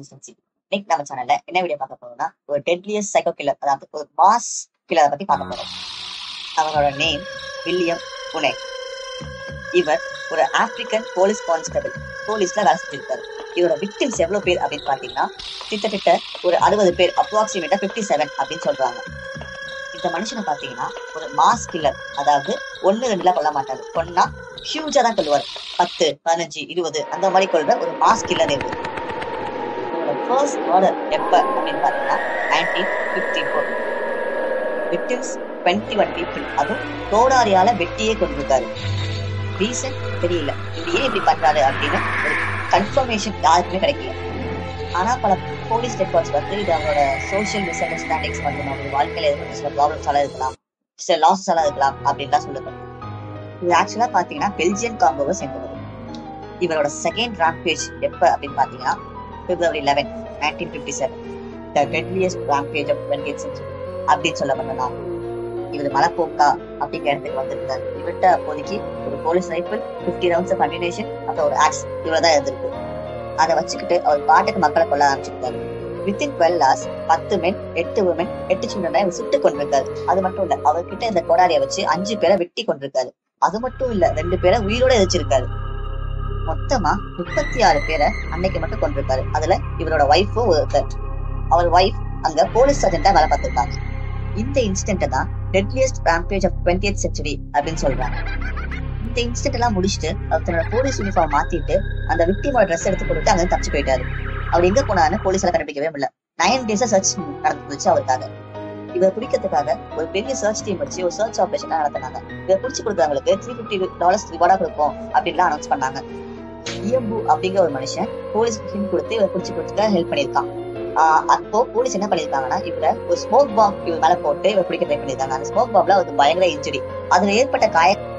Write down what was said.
consistency இன்னைக்கு நம்ம சேனல்ல என்ன வீடியோ பார்க்க போறோம்னா ஒரு டெட்லியஸ் சைக்கோ கில்லர் அதாவது ஒரு மாஸ் கில்லரை பத்தி பார்க்க போறோம் அவனோட நேம் வில்லியம் புனே இவர் ஒரு ஆப்பிரிக்கன் போலீஸ் கான்ஸ்டபிள் போலீஸ்ல வேலை செஞ்சிருக்காரு இவரோட விக்டிம்ஸ் எவ்வளவு பேர் அப்படின்னு பாத்தீங்கன்னா கிட்டத்தட்ட ஒரு அறுபது பேர் அப்ராக்சிமேட்டா பிப்டி செவன் அப்படின்னு சொல்றாங்க இந்த மனுஷனை பாத்தீங்கன்னா ஒரு மாஸ் கில்லர் அதாவது ஒண்ணு ரெண்டுல கொல்ல மாட்டாரு கொன்னா ஹியூஜா தான் கொல்லுவார் பத்து பதினஞ்சு இருபது அந்த மாதிரி கொள்ற ஒரு மாஸ் கில்லர் இருக்கு இவரோட ஃபர்ஸ்ட் மர்டர் எப்ப அப்படின்னு பாத்தீங்கன்னா nineteen fifty four victims twenty one people அதுவும் கோடாரியால வெட்டியே கொண்டிருக்காரு ரீசன் தெரியல இது ஏன் இப்படி பண்றாரு அப்படின்னு ஒரு கன்ஃபர்மேஷன் யாருக்குமே கிடைக்கல ஆனா பல போலீஸ் ரெக்கார்ட்ஸ் வந்து இது அவரோட சோஷியல் மிஸ் அண்டர்ஸ்டாண்டிங்ஸ் மற்றும் அவரோட வாழ்க்கையில ஏற்பட்ட சில ப்ராப்ளம்ஸால இருக்கலாம் சில லாஸஸால இருக்கலாம் அப்படின்லாம் சொல்லுது இது ஆக்சுவலா பாத்தீங்கன்னா பெல்ஜியன் காம்போவை சேர்ந்தது இவரோட செகண்ட் ரேம்பேஜ் எப்ப அப்படின்னு பாத்தீங்கன்னா February eleven nineteen fifty seven the deadliest rampage of twenty century அப்படின்னு சொல்லப்பட்ட நாள் இவர் மலைப்போக்கா அப்படிங்கிற இடத்துக்கு வந்திருந்தார் இவர்கிட்ட அப்போதைக்கு ஒரு police rifle fifty rounds of ammunition அப்புறம் ஒரு ஆக்ஸ் இவ்வளவுதான் இருந்திருக்கு அதை வச்சுக்கிட்டு அவர் பாட்டுக்கு மக்களை கொல்ல ஆரம்பிச்சிருக்காரு வித்தின் டுவெல் ஹவர்ஸ் பத்து மென் எட்டு உமன் எட்டு சில்ட்ரனை இவர் சுட்டு கொண்டிருக்காரு அது மட்டும் இல்ல அவர்கிட்ட இந்த கொடாரியை வச்சு அஞ்சு பேரை வெட்டி கொண்டிருக்காரு அது மட்டும் இல்ல ரெண்டு பேரை உயிரோட எதிர்ச்சிருக்காரு மொத்தமா முப்பத்தி ஆறு பேரை அன்னைக்கு மட்டும் கொண்டிருக்காரு அதுல இவரோட ஒய்ஃபும் ஒருத்தர் அவர் ஒய்ஃப் அங்க போலீஸ் சர்ஜென்டா வேலை பார்த்திருக்காங்க இந்த இன்சிடென்ட் தான் deadliest rampage of twenty century அப்படின்னு சொல்றாங்க இந்த இன்சிடென்ட் எல்லாம் முடிச்சுட்டு அவர் தன்னோட போலீஸ் யூனிஃபார்ம் மாத்திட்டு அந்த விக்டிமோட ட்ரெஸ் எடுத்து கொடுத்து அங்க தப்பிச்சு போயிட்டாரு அவர் எங்க போனாருன்னு போலீஸால கண்டுபிடிக்கவே முடியல நைன் டேஸா சர்ச் நடந்துச்சு அவருக்காக இவர் பிடிக்கிறதுக்காக ஒரு பெரிய சர்ச் டீம் வச்சு ஒரு சர்ச் ஆபரேஷன் நடத்தினாங்க இதை பிடிச்சு கொடுத்தவங்களுக்கு த்ரீ பிப்டி டாலர்ஸ் ரிவார்டா கொடுப்போம் அப்படின்லாம் அனௌன்ஸ் பண்ணாங்க இயம்பு அப்படிங்கிற ஒரு மனுஷன் போலீஸ் ஹிண்ட் கொடுத்து இவரை பிடிச்சு கொடுத்துக்க ஹெல்ப் பண்ணியிருக்கான் ஆஹ் அப்போ போலீஸ் என்ன பண்ணிருக்காங்கன்னா இவரை ஒரு ஸ்மோக் பாம் இவர் மேல போட்டு இவர் பிடிக்க ட்ரை பண்ணிருக்காங்க அந்த ஸ்மோக் பாம்ல அவருக்கு பயங்கர இன்ஜுரி அதுல ஏற்பட்ட காய